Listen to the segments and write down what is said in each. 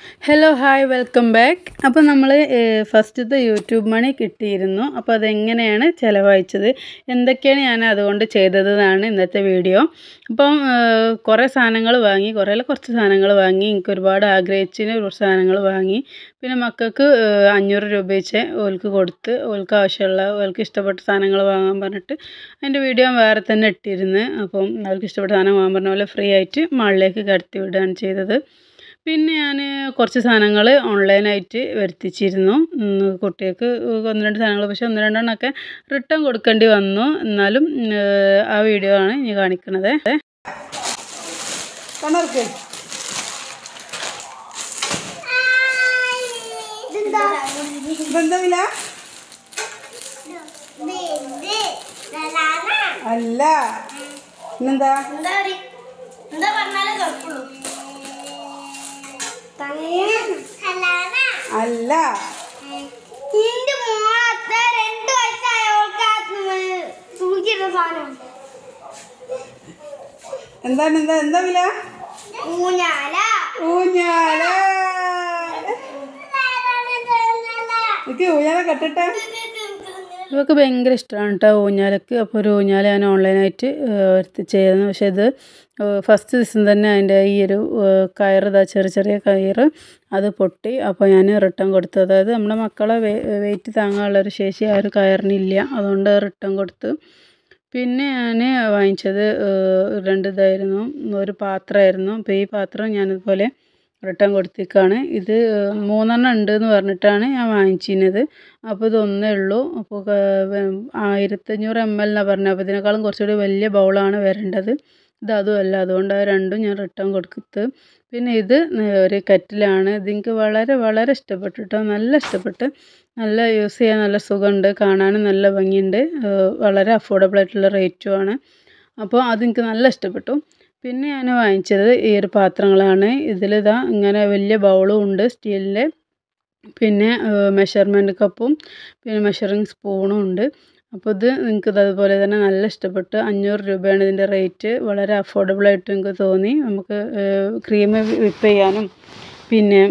hello hi welcome back അപ്പോൾ നമ്മൾ ഫസ്റ്റത്തെ യൂട്യൂബ് മണി കിട്ടിയിരുന്നു അപ്പോൾ അതെങ്ങനെയാണ് ചിലവഴിച്ചത് എന്തൊക്കെയാണ് ഞാൻ അതുകൊണ്ട് ചെയ്തത് എന്നാണ് ഇന്നത്തെ വീഡിയോ അപ്പം ഏഹ്, കുറേ സാധനങ്ങൾ വാങ്ങി കുറേ അല്ല കുറച്ച് സാധനങ്ങൾ വാങ്ങി എനിക്ക് ഒരുപാട് ആഗ്രഹിച്ചതിന് കുറച്ച് സാധനങ്ങൾ വാങ്ങി പിന്നെ മക്കൾക്ക് ഏഹ്, അഞ്ഞൂറ് രൂപ വെച്ച് ഓൽക്ക് കൊടുത്ത് ഓൽക്ക് ആവശ്യമുള്ള ഓൽക്ക് ഇഷ്ടപ്പെട്ട സാധനങ്ങൾ വാങ്ങാൻ പറഞ്ഞിട്ട് അതിൻ്റെ വീഡിയോ ഞാൻ വേറെ തന്നെ ഇട്ടിരുന്നു അപ്പം അവർക്ക് ഇഷ്ടപ്പെട്ട സാധനം വാങ്ങാൻ പറഞ്ഞ പോലെ ഫ്രീ ആയിട്ട് മാളിലേക്ക് കടത്തി വിടുകയാണ് ചെയ്തത് പിന്നെ ഞാൻ കുറച്ച് സാധനങ്ങൾ ഓൺലൈനായിട്ട് വരുത്തിച്ചിരുന്നു ഉം, കുട്ടികൾക്ക് ഒന്ന് രണ്ട് സാധനങ്ങൾ പക്ഷേ ഒന്ന് രണ്ടെണ്ണമൊക്കെ റിട്ടേൺ കൊടുക്കേണ്ടി വന്നു എന്നാലും ഉം, ആ വീഡിയോ ആണ് ഇനി കാണിക്കുന്നത് കണ്ണർക്ക് ഇതെന്താ വില അല്ല പിന്നെന്താ എന്താ പറഞ്ഞാലേ കുഴപ്പമുള്ളൂ അല്ല നിന്റെ മോളത്തെ രണ്ട് വയസ്സായ സൂചിയുടെ സാധനം എന്താണ് എന്താ എന്താ വില ഊഞ്ഞാല ഊഞ്ഞാല എനിക്ക് ഊഞ്ഞാല കെട്ടട്ടെ ഇവർക്ക് ഭയങ്കര ഇഷ്ടമാണ് കേട്ടോ ഊഞ്ഞാലക്ക് അപ്പോൾ ഒരു ഊഞ്ഞാല ഞാൻ ഓൺലൈനായിട്ട് വരുത്തിച്ചായിരുന്നു പക്ഷേ ഇത് ഫസ്റ്റ് ദിവസം തന്നെ അതിൻ്റെ ഈ ഒരു ഏഹ്, കയറ് ഇതാ ചെറിയ ചെറിയ കയറ് അത് പൊട്ടി അപ്പോൾ ഞാൻ റിട്ടേൺ കൊടുത്തു അതായത് നമ്മുടെ മക്കളെ വെയിറ്റ് താങ്ങാനുള്ള ഒരു ശേഷി ആ ഒരു കയറിനില്ല അതുകൊണ്ട് റിട്ടേൺ കൊടുത്തു പിന്നെ ഞാൻ വാങ്ങിച്ചത് ഏഹ്, രണ്ട് ഇതായിരുന്നു ഒരു പാത്രമായിരുന്നു അപ്പോൾ ഈ പാത്രം ഞാനിതുപോലെ റിട്ടേൺ കൊടുത്തേക്കാണ് ഇത് ഏഹ്, മൂന്നെണ്ണം ഉണ്ട് എന്ന് പറഞ്ഞിട്ടാണ് ഞാൻ വാങ്ങിച്ചിരുന്നത് അപ്പോൾ ഇത് ഒന്നേ ഉള്ളൂ അപ്പോൾ ആയിരത്തഞ്ഞൂറ് എം എൽ എന്നാണ് പറഞ്ഞത് അപ്പോൾ ഇതിനേക്കാളും കുറച്ചുകൂടി വലിയ ബൗളാണ് വരേണ്ടത് ഇത് അതുമല്ല അതുകൊണ്ട് ആ രണ്ടും ഞാൻ റിട്ടേൺ കൊടുത്ത് പിന്നെ ഇത് ഒരു കറ്റിലാണ് ഇത് എനിക്ക് വളരെ വളരെ ഇഷ്ടപ്പെട്ടു കേട്ടോ നല്ല ഇഷ്ടപ്പെട്ട് നല്ല യൂസ് ചെയ്യാൻ നല്ല സുഖമുണ്ട് കാണാനും നല്ല ഭംഗിയുണ്ട് ഏഹ് വളരെ അഫോർഡബിൾ ആയിട്ടുള്ള റേറ്റും ആണ് അപ്പോൾ അതെനിക്ക് നല്ല ഇഷ്ടപ്പെട്ടു പിന്നെ ഞാൻ വാങ്ങിച്ചത് ഈ ഒരു പാത്രങ്ങളാണ് ഇതിലിതാ ഇങ്ങനെ വലിയ ബൗളും ഉണ്ട് സ്റ്റീലിൻ്റെ പിന്നെ മെഷർമെൻറ്റ് കപ്പും പിന്നെ മെഷറിങ് സ്പൂണും ഉണ്ട് അപ്പോൾ ഇത് നിങ്ങൾക്ക് അതുപോലെ തന്നെ നല്ല ഇഷ്ടപ്പെട്ടു അഞ്ഞൂറ് രൂപയാണ് ഇതിൻ്റെ റേറ്റ് വളരെ അഫോർഡബിൾ ആയിട്ട് എനിക്ക് തോന്നി നമുക്ക് ക്രീം വിപ്പ് ചെയ്യാനും പിന്നെ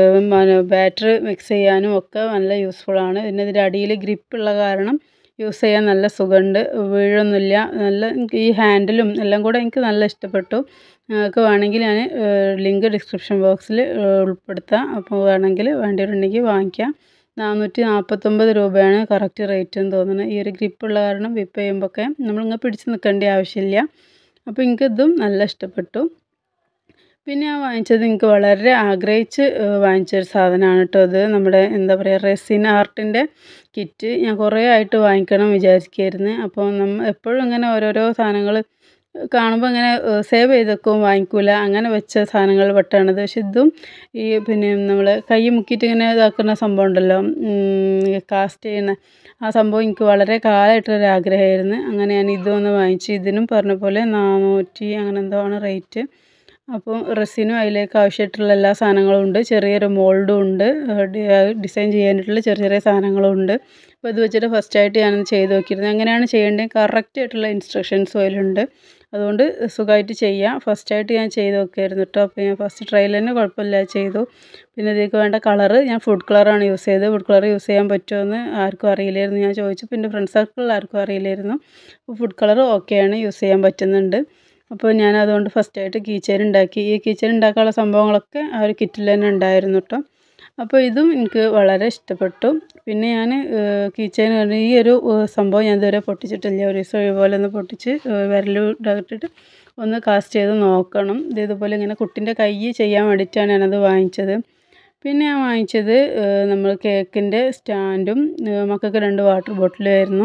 ബാറ്റർ മിക്സ് ചെയ്യാനും ഒക്കെ നല്ല യൂസ്ഫുള്ളാണ് പിന്നെ ഇതിൻ്റെ അടിയിൽ ഗ്രിപ്പുള്ള കാരണം യൂസ് ചെയ്യാൻ നല്ല സുഖമുണ്ട് വീഴൊന്നുമില്ല നല്ല എനിക്ക് ഈ ഹാൻഡിലും എല്ലാം കൂടെ എനിക്ക് നല്ല ഇഷ്ടപ്പെട്ടു നിങ്ങൾക്ക് വേണമെങ്കിൽ ഞാൻ ലിങ്ക് ഡിസ്ക്രിപ്ഷൻ ബോക്സിൽ ഉൾപ്പെടുത്താം അപ്പോൾ വേണമെങ്കിൽ വേണ്ടിയിട്ടുണ്ടെങ്കിൽ വാങ്ങിക്കാം നാനൂറ്റി നാൽപ്പത്തൊമ്പത് രൂപയാണ് കറക്റ്റ് റേറ്റ് എന്ന് തോന്നുന്നത് ഈ ഒരു ഗ്രിപ്പുള്ള കാരണം വിപ്പ് ചെയ്യുമ്പോഴൊക്കെ നമ്മളിങ്ങനെ പിടിച്ച് നിൽക്കേണ്ട ആവശ്യമില്ല അപ്പോൾ എനിക്കിതും നല്ല ഇഷ്ടപ്പെട്ടു പിന്നെ ഞാൻ വാങ്ങിച്ചത് എനിക്ക് വളരെ ആഗ്രഹിച്ച് ഏഹ്, വാങ്ങിച്ചൊരു സാധനമാണ് കേട്ടോ ഇത് നമ്മുടെ എന്താ പറയുക റെസിൻ ആർട്ടിൻ്റെ കിറ്റ് ഞാൻ കുറേ ആയിട്ട് വാങ്ങിക്കണം വിചാരിക്കുമായിരുന്നു അപ്പോൾ നമ്മൾ എപ്പോഴും ഇങ്ങനെ ഓരോരോ സാധനങ്ങൾ കാണുമ്പോൾ ഇങ്ങനെ സേവ് ചെയ്ത് വെക്കും വാങ്ങിക്കൂല അങ്ങനെ വെച്ച സാധനങ്ങൾ പെട്ടാണിത് പക്ഷെ ഇതും ഈ പിന്നെ നമ്മൾ കൈ മുക്കിയിട്ട് ഇങ്ങനെ ഇതാക്കുന്ന സംഭവം ഉണ്ടല്ലോ കാസ്റ്റ് ചെയ്യുന്ന ആ സംഭവം എനിക്ക് വളരെ കാലമായിട്ടൊരു ആഗ്രഹമായിരുന്നു അങ്ങനെ ഞാൻ ഇതൊന്ന് വാങ്ങിച്ചു ഇതിനും പറഞ്ഞ പോലെ നാനൂറ്റി അങ്ങനെ എന്തോ ആണ് റേറ്റ് അപ്പോൾ റെസിനും അതിലേക്ക് ആവശ്യമായിട്ടുള്ള എല്ലാ സാധനങ്ങളും ഉണ്ട് ചെറിയൊരു മോൾഡും ഉണ്ട് ഡിസൈൻ ചെയ്യാനായിട്ടുള്ള ചെറിയ ചെറിയ സാധനങ്ങളും ഉണ്ട് അപ്പോൾ ഇത് വെച്ചിട്ട് ഫസ്റ്റായിട്ട് ഞാനത് ചെയ്ത് നോക്കിയിരുന്നു എങ്ങനെയാണ് ചെയ്യേണ്ടത് കറക്റ്റ് ആയിട്ടുള്ള ഇൻസ്ട്രക്ഷൻസും അതിലുണ്ട് അതുകൊണ്ട് സുഖമായിട്ട് ചെയ്യാം ഫസ്റ്റായിട്ട് ഞാൻ ചെയ്ത് നോക്കിയായിരുന്നു കേട്ടോ അപ്പോൾ ഞാൻ ഫസ്റ്റ് ട്രയൽ തന്നെ കുഴപ്പമില്ല ചെയ്തു പിന്നെ ഇതിലേക്ക് വേണ്ട കളറ് ഞാൻ ഫുഡ് കളറാണ് യൂസ് ചെയ്തത് ഫുഡ് കളർ യൂസ് ചെയ്യാൻ പറ്റുമോയെന്ന് ആർക്കും അറിയില്ലായിരുന്നു ഞാൻ ചോദിച്ചു പിന്നെ ഫ്രണ്ട് സർക്കിളിൽ ആർക്കും അറിയില്ലായിരുന്നു അപ്പോൾ ഫുഡ് കളർ ഓക്കെയാണ് യൂസ് ചെയ്യാൻ പറ്റുന്നുണ്ട് അപ്പോൾ ഞാൻ അതുകൊണ്ട് ഫസ്റ്റായിട്ട് കീച്ചെയിൻ ഉണ്ടാക്കി ഈ കീച്ചെയിൻ ഉണ്ടാക്കാനുള്ള സംഭവങ്ങളൊക്കെ ആ ഒരു കിറ്റിൽ തന്നെ ഉണ്ടായിരുന്നു കേട്ടോ അപ്പോൾ ഇതും എനിക്ക് വളരെ ഇഷ്ടപ്പെട്ടു പിന്നെ ഞാൻ കീച്ചെയിൻ ഈ ഒരു ഏഹ്, സംഭവം ഞാൻ ഇതുവരെ പൊട്ടിച്ചിട്ടില്ല ഒരു ദിവസം ഇതുപോലെ ഒന്ന് പൊട്ടിച്ച് വിരൽ ഇട്ടിട്ട് ഒന്ന് കാസ്റ്റ് ചെയ്ത് നോക്കണം ഇത് ഇതുപോലെ ഇങ്ങനെ കുട്ടിൻ്റെ കൈ ചെയ്യാൻ വേണ്ടിയിട്ടാണ് ഞാനത് വാങ്ങിച്ചത് പിന്നെ ഞാൻ വാങ്ങിച്ചത് ഏഹ്, നമ്മൾ കേക്കിൻ്റെ സ്റ്റാൻഡും ഏഹ്, മക്കൾക്ക് രണ്ട് വാട്ടർ ബോട്ടിലായിരുന്നു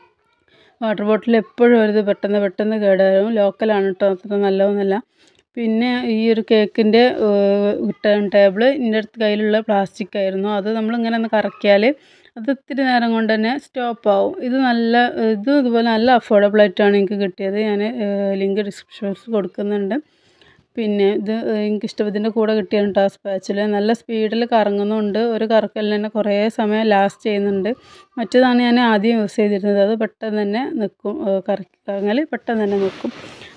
വാട്ടർ ബോട്ടിൽ എപ്പോഴും ഒരു ഇത് പെട്ടെന്ന് പെട്ടെന്ന് കേടാവും ലോക്കലാണ് കേട്ടോ അത്ര നല്ലതൊന്നുമല്ല പിന്നെ ഈ ഒരു കേക്കിൻ്റെ ടേൺ ടേബിൾ എൻ്റെ അടുത്ത് കയ്യിലുള്ള പ്ലാസ്റ്റിക് ആയിരുന്നു അത് നമ്മളിങ്ങനെ ഒന്ന് കറക്കിയാൽ അത് ഇത്തിരി നേരം കൊണ്ട് തന്നെ സ്റ്റോപ്പ് ആവും ഇത് നല്ല ഇതും ഇതുപോലെ നല്ല അഫോർഡബിൾ ആയിട്ടാണ് എനിക്ക് കിട്ടിയത് ഞാൻ ലിങ്ക് ഡിസ്ക്രിപ്ഷൻ ബോക്സിൽ കൊടുക്കുന്നുണ്ട് പിന്നെ ഇത് എനിക്ക് ഇഷ്ടപ്പെട്ടതിൻ്റെ കൂടെ കിട്ടിയാണ് കേട്ടോ സ്പാച്ചിൽ നല്ല സ്പീഡിൽ കറങ്ങുന്നുണ്ട് ഒരു കറക്കലിൽ തന്നെ കുറേ സമയം ലാസ്റ്റ് ചെയ്യുന്നുണ്ട് മറ്റേതാണ് ഞാൻ ആദ്യം യൂസ് ചെയ്തിരുന്നത് അത് പെട്ടെന്ന് തന്നെ നിൽക്കും കറക്കി കറങ്ങൽ പെട്ടെന്ന് തന്നെ നിൽക്കും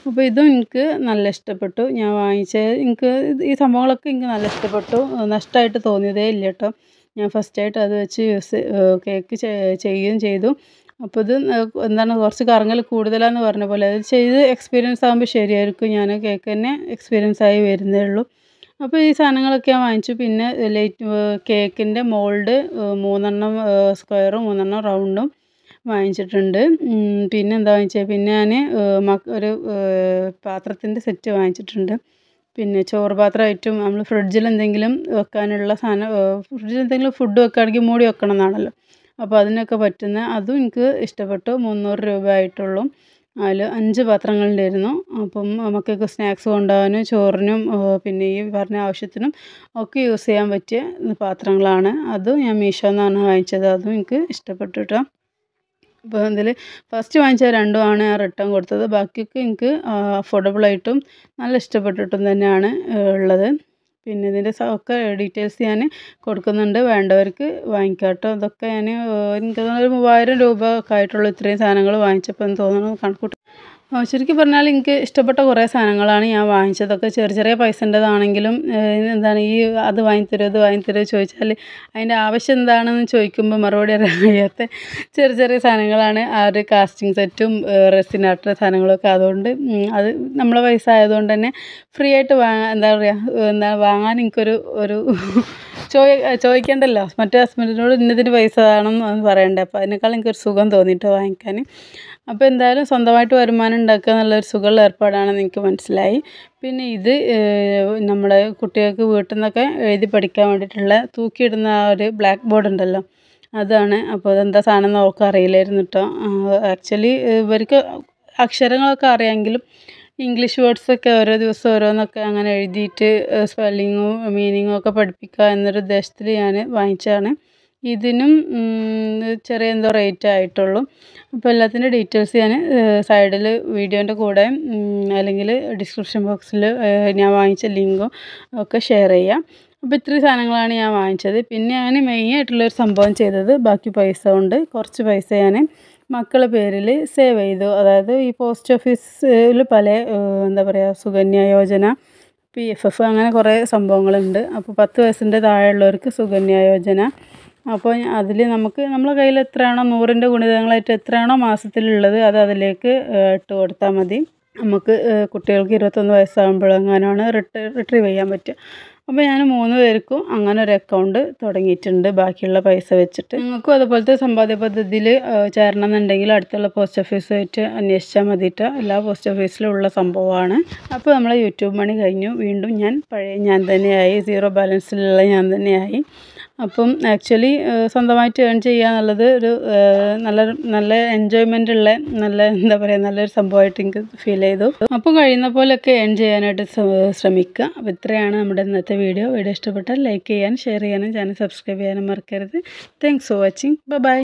അപ്പോൾ ഇതും എനിക്ക് നല്ല ഇഷ്ടപ്പെട്ടു ഞാൻ വാങ്ങിച്ച എനിക്ക് ഇത് ഈ സംഭവങ്ങളൊക്കെ എനിക്ക് നല്ല ഇഷ്ടപ്പെട്ടു നഷ്ടമായിട്ട് തോന്നിയതേ ഇല്ല കേട്ടോ ഞാൻ ഫസ്റ്റായിട്ട് അത് വെച്ച് യൂസ് കേക്ക് ചെയ്യുകയും ചെയ്തു അപ്പോൾ ഇത് എന്താണ് കുറച്ച് കറങ്ങൽ കൂടുതലാന്ന് പറഞ്ഞ പോലെ അത് ചെയ്ത് എക്സ്പീരിയൻസ് ആകുമ്പോൾ ശരിയായിരിക്കും ഞാൻ കേക്ക് തന്നെ എക്സ്പീരിയൻസ് ആയി വരുന്നേ ഉള്ളൂ അപ്പോൾ ഈ സാധനങ്ങളൊക്കെ ഞാൻ വാങ്ങിച്ചു പിന്നെ ലൈറ്റ് കേക്കിൻ്റെ മോൾഡ് മൂന്നെണ്ണം സ്ക്വയറും മൂന്നെണ്ണം റൗണ്ടും വാങ്ങിച്ചിട്ടുണ്ട് ഉം, പിന്നെ എന്താ വാങ്ങിച്ചത് പിന്നെ ഞാൻ ഒരു പാത്രത്തിൻ്റെ സെറ്റ് വാങ്ങിച്ചിട്ടുണ്ട് പിന്നെ ചോറ് പാത്രമായിട്ടും നമ്മൾ ഫ്രിഡ്ജിൽ എന്തെങ്കിലും വെക്കാനുള്ള സാധനം ഫ്രിഡ്ജിൽ എന്തെങ്കിലും ഫുഡ് വെക്കുകയാണെങ്കിൽ മൂടി വെക്കണം എന്നാണല്ലോ അപ്പോൾ അതിനൊക്കെ പറ്റുന്ന അതും എനിക്ക് ഇഷ്ടപ്പെട്ടു മുന്നൂറ് രൂപ ആയിട്ടുള്ളൂ അതിൽ അഞ്ച് പാത്രങ്ങളുണ്ടായിരുന്നു അപ്പം നമുക്കൊക്കെ സ്നാക്സ് കൊണ്ടുപോകാനും ചോറിനും ആ, പിന്നെ ഈ പറഞ്ഞ ആവശ്യത്തിനും ഒക്കെ യൂസ് ചെയ്യാൻ പറ്റിയ പാത്രങ്ങളാണ് അതും ഞാൻ മീഷോ നിന്നാണ് വാങ്ങിച്ചത് അതും എനിക്ക് ഇഷ്ടപ്പെട്ടു കേട്ടോ അപ്പോൾ ഇതിൽ ഫസ്റ്റ് വാങ്ങിച്ച രണ്ടുമാണ് ഞാൻ റിട്ടേൺ കൊടുത്തത് ബാക്കിയൊക്കെ എനിക്ക് അഫോർഡബിൾ ആയിട്ടും നല്ല ഇഷ്ടപ്പെട്ടിട്ടും തന്നെയാണ് ഏഹ്, ഉള്ളത് പിന്നെ ഇതിൻ്റെ സ- ഒക്കെ ഡീറ്റെയിൽസ് ഞാൻ കൊടുക്കുന്നുണ്ട് വേണ്ടവർക്ക് വാങ്ങിക്കാം കേട്ടോ ഇതൊക്കെ ഞാൻ എനിക്ക് തോന്നുന്നു ഒരു മൂവായിരം രൂപ ഒക്കെ ആയിട്ടുള്ളൂ ഇത്രയും സാധനങ്ങൾ വാങ്ങിച്ചപ്പോൾ എന്ന് തോന്നുന്നു കണക്കൂട്ട് ആ, ശരിക്കും പറഞ്ഞാൽ എനിക്ക് ഇഷ്ടപ്പെട്ട കുറേ സാധനങ്ങളാണ് ഞാൻ വാങ്ങിച്ചതൊക്കെ ചെറിയ ചെറിയ പൈസൻ്റെതാണെങ്കിലും എന്താണ് ഈ അത് വാങ്ങിത്തരുമോ ഇത് വാങ്ങിത്തരുമോ ചോദിച്ചാൽ അതിൻ്റെ ആവശ്യം എന്താണെന്ന് ചോദിക്കുമ്പോൾ മറുപടി അറിയാൻ കഴിയാത്ത ചെറിയ ചെറിയ സാധനങ്ങളാണ് ആ ഒരു കാസ്റ്റിംഗ് സെറ്റും റെസിനാട്ടുള്ള സാധനങ്ങളൊക്കെ അതുകൊണ്ട് ഉം, അത് നമ്മളെ പൈസ ആയതുകൊണ്ട് തന്നെ ഫ്രീ ആയിട്ട് വാങ്ങാൻ എന്താ പറയുക എന്താ വാങ്ങാൻ എനിക്കൊരു ഒരു ചോദി ചോദിക്കണ്ടല്ലോ മറ്റേ ഹസ്ബൻഡിനോട് ഇന്നതിന് പൈസ വേണം പറയണ്ടേ അപ്പോൾ അതിനേക്കാൾ എനിക്കൊരു സുഖം തോന്നിയിട്ട് വാങ്ങിക്കാൻ അപ്പോൾ എന്തായാലും സ്വന്തമായിട്ട് വരുമാനം ഉണ്ടാക്കുക എന്നുള്ളൊരു സുഖമുള്ള ഏർപ്പാടാണെന്ന് എനിക്ക് മനസ്സിലായി പിന്നെ ഇത് ഏഹ്, നമ്മുടെ കുട്ടികൾക്ക് വീട്ടിൽ നിന്നൊക്കെ എഴുതി പഠിക്കാൻ വേണ്ടിയിട്ടുള്ള തൂക്കിയിടുന്ന ആ ഒരു ബ്ലാക്ക് ബോർഡ് ഉണ്ടല്ലോ അതാണ് അപ്പോൾ അതെന്താ സാധനം എന്ന് അവർക്ക് അറിയില്ലായിരുന്നു കേട്ടോ ആക്ച്വലി ഇവർക്ക് അക്ഷരങ്ങളൊക്കെ അറിയാമെങ്കിലും ഇംഗ്ലീഷ് വേർഡ്സൊക്കെ ഓരോ ദിവസം ഓരോന്നൊക്കെ അങ്ങനെ എഴുതിയിട്ട് സ്പെല്ലിങ്ങും മീനിങ്ങും ഒക്കെ പഠിപ്പിക്കുക എന്നൊരു ഉദ്ദേശത്തിൽ ഞാൻ വാങ്ങിച്ചതാണ് ഇതിനും ഉം, ചെറിയ എന്തോ റേറ്റ് ആയിട്ടുള്ളൂ അപ്പോൾ എല്ലാത്തിൻ്റെ ഡീറ്റെയിൽസ് ഞാൻ സൈഡിൽ വീഡിയോൻ്റെ കൂടെ ഉം, അല്ലെങ്കിൽ ഡിസ്ക്രിപ്ഷൻ ബോക്സിൽ ഞാൻ വാങ്ങിച്ച ലിങ്കും ഒക്കെ ഷെയർ ചെയ്യാം അപ്പോൾ ഇത്രയും സാധനങ്ങളാണ് ഞാൻ വാങ്ങിച്ചത് പിന്നെ ഞാൻ മെയിൻ ആയിട്ടുള്ളൊരു സംഭവം ചെയ്തത് ബാക്കി പൈസ കൊണ്ട് കുറച്ച് പൈസ ഞാൻ മക്കളുടെ പേരിൽ സേവ് ചെയ്തു അതായത് ഈ പോസ്റ്റ് ഓഫീസിൽ പല ഏഹ്, എന്താ പറയുക Sukanya Yojana P F F അങ്ങനെ കുറേ സംഭവങ്ങളുണ്ട് അപ്പോൾ പത്ത് വയസ്സിൻ്റെ താഴെയുള്ളവർക്ക് സുകന്യ യോജന അപ്പോൾ അതിൽ നമുക്ക് നമ്മളെ കയ്യിൽ എത്രയാണോ നൂറിൻ്റെ ഗുണിതങ്ങളായിട്ട് എത്രയാണോ മാസത്തിലുള്ളത് അത് അതിലേക്ക് ഏഹ്, ഇട്ട് കൊടുത്താൽ മതി നമുക്ക് ഏഹ്, കുട്ടികൾക്ക് ഇരുപത്തൊന്ന് വയസ്സാകുമ്പോഴെങ്ങാനാണ് റിട്ട് റിട്രീവ് ചെയ്യാൻ പറ്റുക അപ്പോൾ ഞാൻ മൂന്ന് പേർക്കും അങ്ങനെ ഒരു അക്കൗണ്ട് തുടങ്ങിയിട്ടുണ്ട് ബാക്കിയുള്ള പൈസ വെച്ചിട്ട് നിങ്ങൾക്കും അതുപോലത്തെ സമ്പാദ്യ പദ്ധതിയിൽ ചേരണം എന്നുണ്ടെങ്കിൽ അടുത്തുള്ള പോസ്റ്റ് ഓഫീസുമായിട്ട് അന്വേഷിച്ചാൽ മതിയിട്ട് എല്ലാ പോസ്റ്റ് ഓഫീസിലും ഉള്ള സംഭവമാണ് അപ്പോൾ നമ്മളെ യൂട്യൂബ് മണി കഴിഞ്ഞു വീണ്ടും ഞാൻ പഴയ ഞാൻ തന്നെയായി സീറോ ബാലൻസിലുള്ള ഞാൻ തന്നെയായി അപ്പം ആക്ച്വലി സ്വന്തമായിട്ട് ഏൺ ചെയ്യുക എന്നുള്ളത് ഒരു ഏഹ്, നല്ല നല്ല എൻജോയ്മെൻ്റ് ഉള്ള നല്ല എന്താ പറയുക നല്ലൊരു സംഭവമായിട്ട് എനിക്ക് ഫീൽ ചെയ്തു അപ്പം കഴിയുന്ന പോലെയൊക്കെ ഏൺ ചെയ്യാനായിട്ട് ശ്ര- ശ്രമിക്കുക അപ്പോൾ ഇത്രയാണ് നമ്മുടെ ഇന്നത്തെ വീഡിയോ വീഡിയോ ഇഷ്ടപ്പെട്ടാൽ ലൈക്ക് ചെയ്യാനും ഷെയർ ചെയ്യാനും ചാനൽ സബ്സ്ക്രൈബ് ചെയ്യാനും മറക്കരുത് താങ്ക്സ് ഫോർ വാച്ചിങ് ബൈ